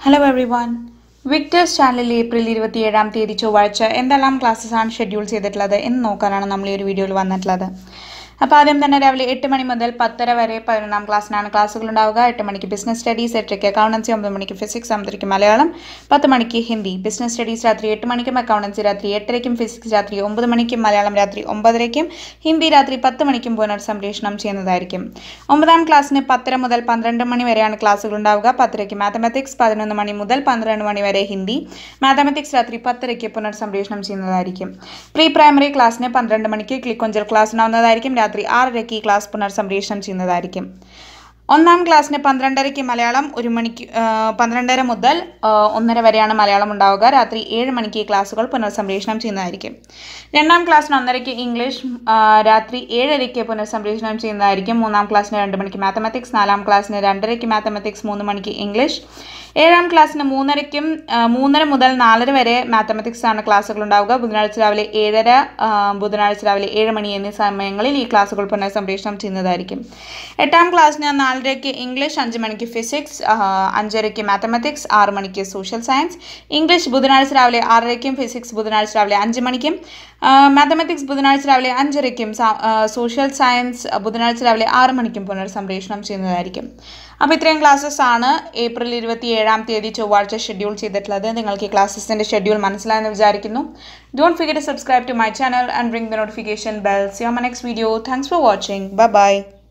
hello every one Victers ചാനലിൽ April ഇരുപത്തിയേഴാം തീയതി ചൊവ്വാഴ്ച എന്തെല്ലാം ക്ലാസ്സസ് ആണ് ഷെഡ്യൂൾ ചെയ്തിട്ടുള്ളത് എന്ന് നോക്കാനാണ് നമ്മൾ ഈ ഒരു വീഡിയോയിൽ വന്നിട്ടുള്ളത് അപ്പോൾ ആദ്യം തന്നെ രാവിലെ എട്ട് മണി മുതൽ പത്തര വരെ പതിനൊന്നാം ക്ലാസ്സിനാണ് ക്ലാസ്സുകൾ ഉണ്ടാവുക എട്ട് മണിക്ക് ബിസിനസ് സ്റ്റഡീസ് എട്ടരയ്ക്ക് അക്കൗണ്ടൻസി ഒമ്പത് മണിക്ക് ഫിസിക്സ് ഒമ്പതരയ്ക്ക് മലയാളം പത്ത് മണിക്ക് ഹിന്ദി ബിസിനസ് സ്റ്റഡീസ് രാത്രി എട്ട് മണിക്കും അക്കൗണ്ടൻസി രാത്രി എട്ടരയ്ക്കും ഫിസിക്സ് രാത്രി ഒമ്പത് മണിക്കും മലയാളം രാത്രി ഒമ്പതരയ്ക്കും ഹിന്ദി രാത്രി പത്ത് മണിക്കും പുനർസംപ്രേഷണം ചെയ്യുന്നതായിരിക്കും ഒമ്പതാം ക്ലാസ്സിന് പത്തര മുതൽ പന്ത്രണ്ട് മണി വരെയാണ് ക്ലാസ്സുകൾ ഉണ്ടാവുക പത്തരയ്ക്ക് മാത്തമാറ്റിക്സ് പതിനൊന്ന് മണി മുതൽ പന്ത്രണ്ട് മണി വരെ ഹിന്ദി മാത്തമാറ്റിക്സ് രാത്രി പത്തരയ്ക്ക് പുനർസംപ്രേഷണം ചെയ്യുന്നതായിരിക്കും പ്രീ പ്രൈമറി ക്ലാസ്സിന് പന്ത്രണ്ട് മണിക്ക് ക്ലിക്കൊഞ്ചൽ ക്ലാസ് ഉണ്ടാവുന്നതായിരിക്കും രാത്രി ആറരയ്ക്ക് ഈ ക്ലാസ് പുനർസംപ്രേഷണം ചെയ്യുന്നതായിരിക്കും ഒന്നാം ക്ലാസ്സിന് പന്ത്രണ്ടരയ്ക്ക് മലയാളം ഒരു മണിക്ക് ആ, പന്ത്രണ്ടര മുതൽ ആ, ഒന്നര വരെയാണ് മലയാളം ഉണ്ടാവുക രാത്രി ഏഴ് മണിക്ക് ഈ ക്ലാസ്സുകൾ പുനർസംപ്രേഷണം ചെയ്യുന്നതായിരിക്കും രണ്ടാം ക്ലാസ്സിന് ഒന്നരയ്ക്ക് ഇംഗ്ലീഷ് ആ, രാത്രി ഏഴരയ്ക്ക് പുനർസംപ്രേഷണം ചെയ്യുന്നതായിരിക്കും മൂന്നാം ക്ലാസ്സിന് രണ്ട് മണിക്ക് മാത്തമാറ്റിക്സ് നാലാം ക്ലാസ്സിന് രണ്ടരയ്ക്ക് മാത്തമാറ്റിക്സ് മൂന്ന് മണിക്ക് ഇംഗ്ലീഷ് ഏഴാം ക്ലാസ്സിന് മൂന്നരയ്ക്കും ആ, മൂന്നര മുതൽ നാലര വരെ മാത്തമാറ്റിക്സ് ആണ് ക്ലാസ്സുകൾ ഉണ്ടാവുക ബുധനാഴ്ച രാവിലെ ഏഴര ആ, ബുധനാഴ്ച രാവിലെ ഏഴ് മണി എന്നീ സമയങ്ങളിൽ ഈ ക്ലാസ്സുകൾ പുനഃസംപ്രേഷണം ചെയ്യുന്നതായിരിക്കും എട്ടാം ക്ലാസ്സിന് നാലരയ്ക്ക് ഇംഗ്ലീഷ് അഞ്ച് മണിക്ക് ഫിസിക്സ് ആ, അഞ്ചരയ്ക്ക് മാത്തമാറ്റിക്സ് ആറ് മണിക്ക് സോഷ്യൽ സയൻസ് ഇംഗ്ലീഷ് ബുധനാഴ്ച രാവിലെ ആറരയ്ക്കും ഫിസിക്സ് ബുധനാഴ്ച രാവിലെ അഞ്ച് മണിക്കും മാത്തമാറ്റിക്സ് ബുധനാഴ്ച രാവിലെ അഞ്ചരയ്ക്കും സാ- ആ, സോഷ്യൽ സയൻസ് ബുധനാഴ്ച രാവിലെ ആറ് മണിക്കും പുനർസംപ്രേഷണം ചെയ്യുന്നതായിരിക്കും അപ്പോൾ ഇത്രയും ക്ലാസ്സസ് ആണ് ഏപ്രിൽ ഇരുപത്തി ഏഴാം തീയതി ചൊവ്വാഴ്ച ഷെഡ്യൂൾ ചെയ്തിട്ടുള്ളത് നിങ്ങൾക്ക് ഈ ക്ലാസ്സസിൻ്റെ ഷെഡ്യൂൾ മനസ്സിലായെന്ന് വിചാരിക്കുന്നു don't forget to subscribe to my channel and bring the notification bell see on my next video thanks for watching bye by